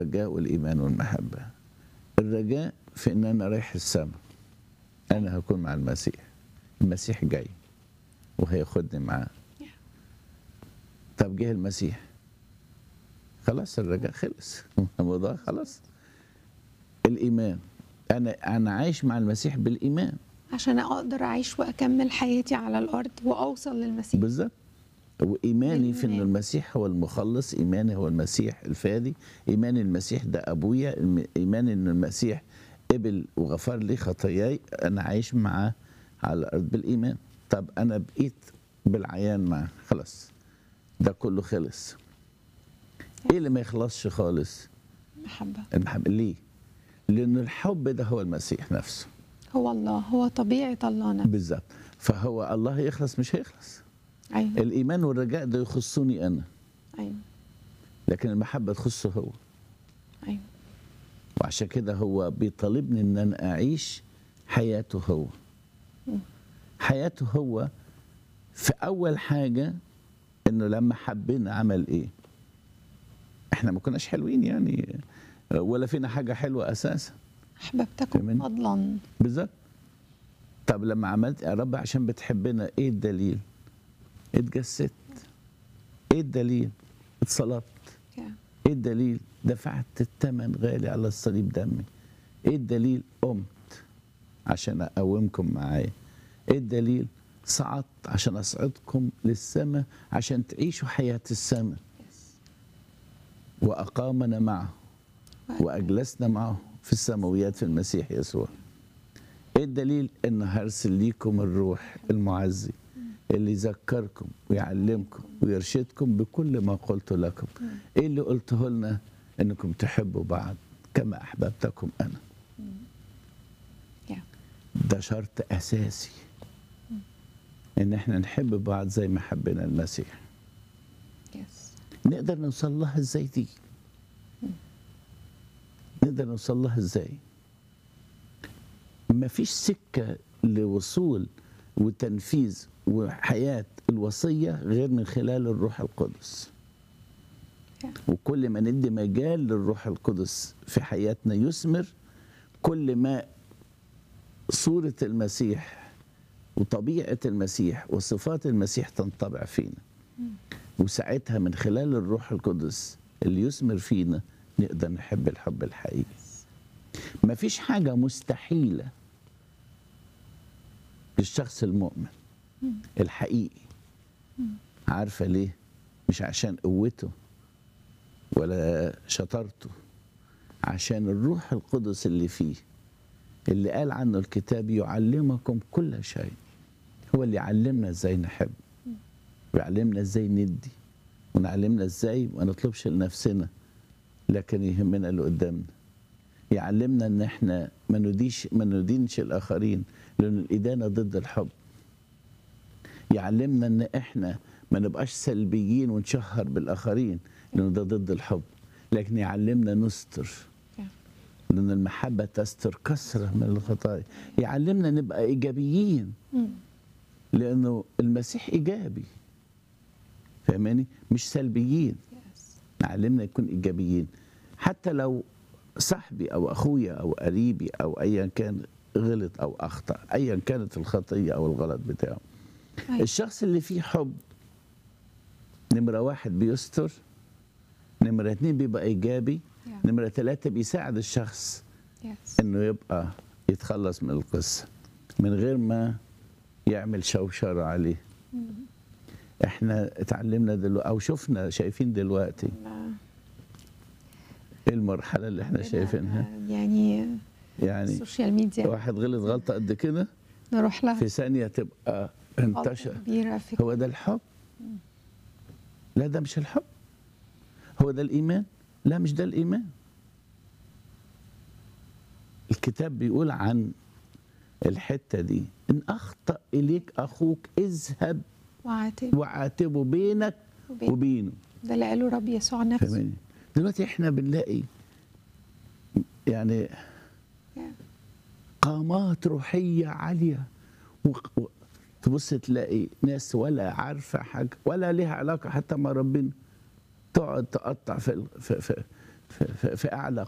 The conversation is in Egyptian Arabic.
الرجاء والإيمان والمحبة الرجاء في إن أنا رايح السماء أنا هكون مع المسيح المسيح جاي وهياخدني معاه طب جه المسيح خلاص الرجاء خلص الموضوع خلاص الإيمان أنا أنا عايش مع المسيح بالإيمان عشان اقدر اعيش واكمل حياتي على الارض واوصل للمسيح بالظبط وإيماني في إن بالإيمان. المسيح هو المخلص إيماني هو المسيح الفادي إيمان المسيح ده أبويا الم- إيمان إن المسيح قبل وغفر لي خطاياي أنا عايش معاه على الأرض بالإيمان طب أنا بقيت بالعيان معاه خلاص ده كله خلص إيه اللي ما يخلصش خالص محبه المحبة ليه لأن الحب ده هو المسيح نفسه هو الله هو طبيعه الله نفسه بالظبط فهو الله يخلص مش هيخلص ايوه الإيمان والرجاء ده يخصني أنا ايوه لكن المحبة تخصه هو ايوه وعشان كده هو بيطالبني ان انا اعيش حياته هو حياته هو في اول حاجه انه لما حبنا عمل ايه احنا ما كناش حلوين يعني ولا فينا حاجه حلوه اساسا احببتكم فاهمين؟ فضلا بالظبط طب لما عملت يا رب عشان بتحبنا ايه الدليل اتجسدت ايه الدليل اتصلبت يا. ايه الدليل دفعت الثمن غالي على الصليب دمي ايه الدليل قمت عشان اقومكم معايا ايه الدليل صعدت عشان اصعدكم للسماء عشان تعيشوا حياة السماء واقامنا معه واجلسنا معه في السماويات في المسيح يسوع ايه الدليل ان هرسل ليكم الروح المعزي اللي يذكركم ويعلمكم ويرشدكم بكل ما قلت لكم ايه اللي قلته لنا انكم تحبوا بعض كما احببتكم انا يا. ده شرط اساسي ان احنا نحب بعض زي ما حبنا المسيح يس نقدر نوصل لها ازاي دي نقدر نوصل لها ازاي مفيش سكة لوصول وتنفيذ وحياة الوصية غير من خلال الروح القدس وكل ما ندي مجال للروح القدس في حياتنا يثمر كل ما صورة المسيح وطبيعة المسيح وصفات المسيح تنطبع فينا وساعتها من خلال الروح القدس اللي يثمر فينا نقدر نحب الحب الحقيقي مفيش حاجة مستحيلة للشخص المؤمن الحقيقي عارفة ليه مش عشان قوته ولا شطارته عشان الروح القدس اللي فيه اللي قال عنه الكتاب يعلمكم كل شيء هو اللي يعلمنا ازاي نحب ويعلمنا ازاي ندي ونعلمنا ازاي ما نطلبش لنفسنا لكن يهمنا اللي قدامنا يعلمنا ان احنا ما نديش ما ندينش الاخرين لان الادانه ضد الحب يعلمنا ان احنا ما نبقاش سلبيين ونشهر بالاخرين لان ده ضد الحب لكن يعلمنا نستر يا. لان المحبه تستر كثره من الخطايا يعلمنا نبقى ايجابيين مم. لانه المسيح ايجابي فاهماني مش سلبيين يس علمنا نكون ايجابيين حتى لو صاحبي او اخويا او قريبي او ايا كان غلط او اخطا ايا كانت الخطيه او الغلط بتاعه أيوة. الشخص اللي فيه حب نمره واحد بيستر نمره اتنين بيبقى ايجابي يا. نمره ثلاثه بيساعد الشخص يس انه يبقى يتخلص من القصه من غير ما يعمل شوشره عليه احنا اتعلمنا دلوقتي او شفنا شايفين دلوقتي لا. ايه المرحله اللي احنا شايفينها يعني يعني السوشيال ميديا واحد غلط غلطه قد كده نروح لها في ثانيه تبقى غلطة انتشر كبيره في هو ده الحب لا ده مش الحب هو ده الايمان لا مش ده الايمان الكتاب بيقول عن الحته دي ان اخطا اليك اخوك اذهب وعاتب وعاتبه بينك وبين وبينه ده اللي قاله رب يسوع نفسه فاهماني دلوقتي احنا بنلاقي يعني يا. قامات روحيه عاليه و... و... تبص تلاقي ناس ولا عارفه حاجه ولا ليها علاقه حتى مع ربنا تقعد تقطع في, ال... في... في في, في, في اعلى